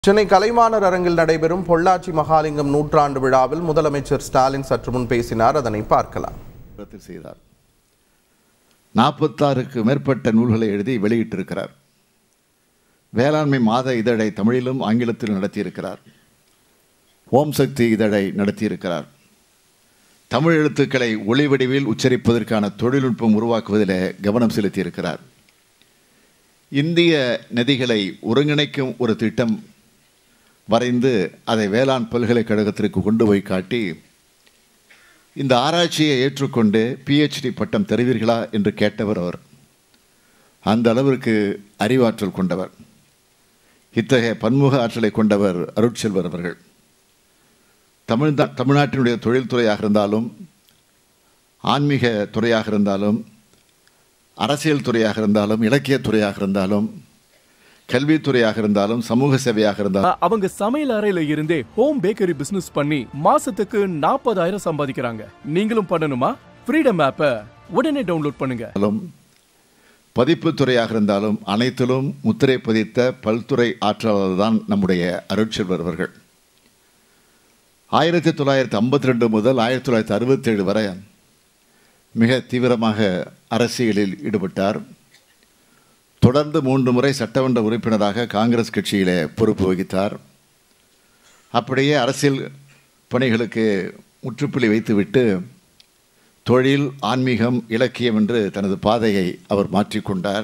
சென்னை கலைவாணர் அரங்கில் நடைபெறும் பொள்ளாச்சி மகாலிங்கம் நூற்றாண்டு விழாவில் முதலமைச்சர் ஸ்டாலின் சற்று முன் பேசினார் அதனை பார்க்கலாம் ரத்தில் செய்தார் நாற்பத்தாறுக்கு மேற்பட்ட நூல்களை எழுதி வெளியிட்டிருக்கிறார் வேளாண்மை மாத இதழை தமிழிலும் ஆங்கிலத்திலும் நடத்தியிருக்கிறார் ஓம் சக்தி இதழை நடத்தியிருக்கிறார் தமிழ் எழுத்துக்களை ஒளி வடிவில் உச்சரிப்பதற்கான தொழில்நுட்பம் உருவாக்குவதில் கவனம் செலுத்தியிருக்கிறார் இந்திய நதிகளை ஒருங்கிணைக்கும் ஒரு திட்டம் வரைந்து அதை வேளாண் பல்கலைக்கழகத்திற்கு கொண்டு போய் காட்டி இந்த ஆராய்ச்சியை ஏற்றுக்கொண்டு பிஹெச்டி பட்டம் தருவீர்களா என்று கேட்டவர் அவர் அந்த அளவிற்கு அறிவாற்றல் கொண்டவர் இத்தகைய பன்முக ஆற்றலை கொண்டவர் அருட்செல்வர் அவர்கள் தமிழ் தமிழ்நாட்டினுடைய தொழில்துறையாக இருந்தாலும் ஆன்மீக துறையாக இருந்தாலும் அரசியல் துறையாக இருந்தாலும் இலக்கியத் துறையாக இருந்தாலும் கல்வித்துறையாக இருந்தாலும் சமூக சேவையாக இருந்தாலும் அ- அவங்க சமையல் அறையில இருந்தே ஹோம் பேக்கரி பிசினஸ் பண்ணி மாசத்துக்கு நாற்பதாயிரம் சம்பாதிக்கிறாங்க நீங்களும் பண்ணணுமா ஃப்ரீடம் ஆப்ப உடனே டவுன்லோட் பண்ணுங்க பதிப்புத் துறையாக இருந்தாலும் அனைத்திலும் முத்திரை பதித்த பல்துறை ஆற்றலாளர் தான் நம்முடைய அருட்செல்வர் அவர்கள் ஆயிரத்தி தொள்ளாயிரத்தி ஐம்பத்தி ரெண்டு முதல் ஆயிரத்தி தொள்ளாயிரத்தி அறுபத்தேழு வரை மிக தீவிரமாக அரசியலில் ஈடுபட்டார் தொடர்ந்து மூன்று முறை சட்டமன்ற உறுப்பினராக காங்கிரஸ் கட்சியிலே பொறுப்பு வகித்தார் அப்படியே அரசியல் பணிகளுக்கு முற்றுப்புள்ளி வைத்துவிட்டு தொழில் ஆன்மீகம் இலக்கியம் என்று தனது பாதையை அவர் மாற்றிக்கொண்டார்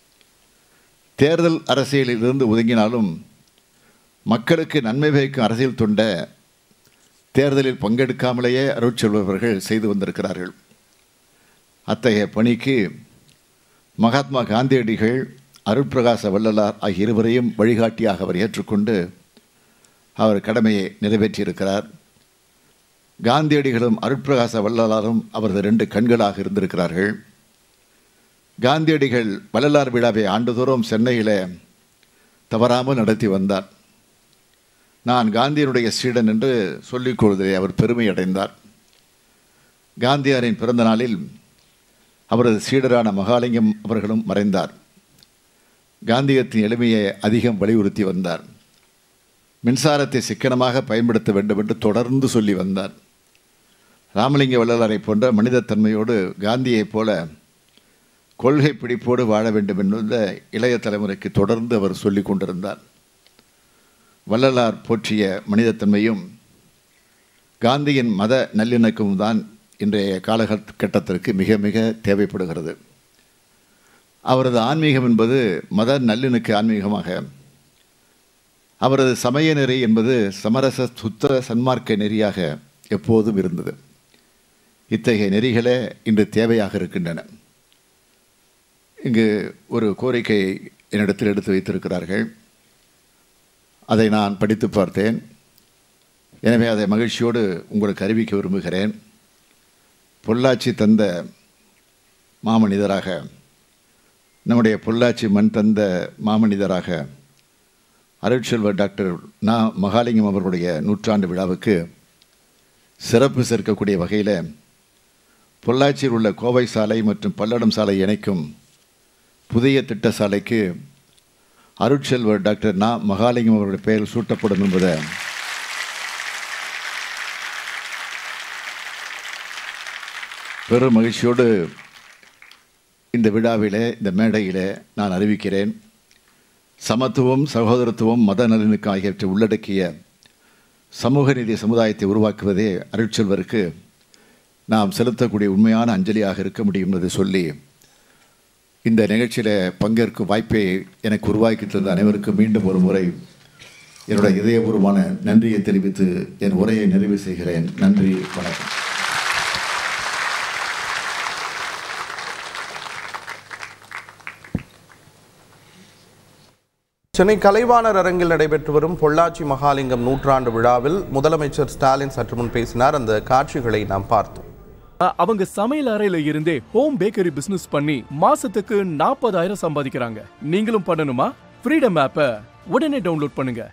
தேர்தல் அரசியலில் இருந்து ஒதுங்கினாலும் மக்களுக்கு நன்மை பயக்கும் அரசியல் தொண்ட தேர்தலில் பங்கெடுக்காமலேயே அருட்செல்வர்கள் செய்து வந்திருக்கிறார்கள் அத்தகைய பணிக்கு மகாத்மா காந்தியடிகள் அருட்பிரகாச வள்ளலார் ஆகிய இருவரையும் வழிகாட்டியாக அவர் ஏற்றுக்கொண்டு அவர் கடமையை நிறைவேற்றியிருக்கிறார் காந்தியடிகளும் அருட்பிரகாச வள்ளலாரும் அவரது ரெண்டு கண்களாக இருந்திருக்கிறார்கள் காந்தியடிகள் வள்ளலார் விழாவை ஆண்டுதோறும் சென்னையில் தவறாமல் நடத்தி வந்தார் நான் காந்தியனுடைய சீடன் என்று சொல்லிக் கொள்வதிலே அவர் பெருமை அடைந்தார் காந்தியாரின் பிறந்த நாளில் அவரது சீடரான மகாலிங்கம் அவர்களும் மறைந்தார் காந்தியத்தின் எளிமையை அதிகம் வலியுறுத்தி வந்தார் மின்சாரத்தை சிக்கனமாக பயன்படுத்த வேண்டும் என்று தொடர்ந்து சொல்லி வந்தார் ராமலிங்க வள்ளலாரை போன்ற மனிதத்தன்மையோடு காந்தியைப் போல கொள்கை பிடிப்போடு வாழ வேண்டும் என்பத இளைய தலைமுறைக்கு தொடர்ந்து அவர் சொல்லிக் கொண்டிருந்தார் வள்ளலார் போற்றிய மனிதத்தன்மையும் காந்தியின் மத நல்லிணக்கமும் தான் இன்றைய காலகட்டத்திற்கு மிக மிக தேவைப்படுகிறது அவரது ஆன்மீகம் என்பது மத நல்லிணக்க ஆன்மீகமாக அவரது சமய நெறி என்பது சமரச சுத்த சன்மார்க்க நெறியாக எப்போதும் இருந்தது இத்தகைய நெறிகளே இன்று தேவையாக இருக்கின்றன இங்கு ஒரு கோரிக்கை என்னிடத்தில் எடுத்து வைத்திருக்கிறார்கள் அதை நான் படித்து பார்த்தேன் எனவே அதை மகிழ்ச்சியோடு உங்களுக்கு அறிவிக்க விரும்புகிறேன் பொள்ளாச்சி தந்த மாமனிதராக நம்முடைய பொள்ளாச்சி மண் தந்த மாமனிதராக அருட்செல்வர் டாக்டர் நா மகாலிங்கம் அவர்களுடைய நூற்றாண்டு விழாவுக்கு சிறப்பு சேர்க்கக்கூடிய வகையில் பொள்ளாச்சியில் உள்ள கோவை சாலை மற்றும் பல்லடம் சாலை இணைக்கும் புதிய திட்ட சாலைக்கு அருட்செல்வர் டாக்டர் நா மகாலிங்கம் அவருடைய பெயர் சூட்டப்படும் என்பதை பெரும் மகிழ்ச்சியோடு இந்த விழாவிலே இந்த மேடையிலே நான் அறிவிக்கிறேன் சமத்துவம் சகோதரத்துவம் மத நலனுக்கு ஆகியவற்றை உள்ளடக்கிய சமூக நீதி சமுதாயத்தை உருவாக்குவதே அருட்செல்வருக்கு நாம் செலுத்தக்கூடிய உண்மையான அஞ்சலியாக இருக்க முடியும் என்பதை சொல்லி இந்த நிகழ்ச்சியில் பங்கேற்கும் வாய்ப்பை எனக்கு உருவாக்கி தந்த அனைவருக்கும் மீண்டும் ஒரு முறை என்னுடைய இதயபூர்வமான நன்றியை தெரிவித்து என் உரையை நிறைவு செய்கிறேன் நன்றி வணக்கம் சென்னை கலைவாணர் அரங்கில் நடைபெற்று வரும் பொள்ளாச்சி மகாலிங்கம் நூற்றாண்டு விழாவில் முதலமைச்சர் ஸ்டாலின் சற்று முன் பேசினார் அந்த காட்சிகளை நாம் பார்த்தோம் அ- அவங்க சமையல் அறையில இருந்தே ஹோம் பேக்கரி பிசினஸ் பண்ணி மாசத்துக்கு நாற்பதாயிரம் சம்பாதிக்கிறாங்க நீங்களும் பண்ணணுமா ஃப்ரீடம் ஆப்ப உடனே டவுன்லோட் பண்ணுங்க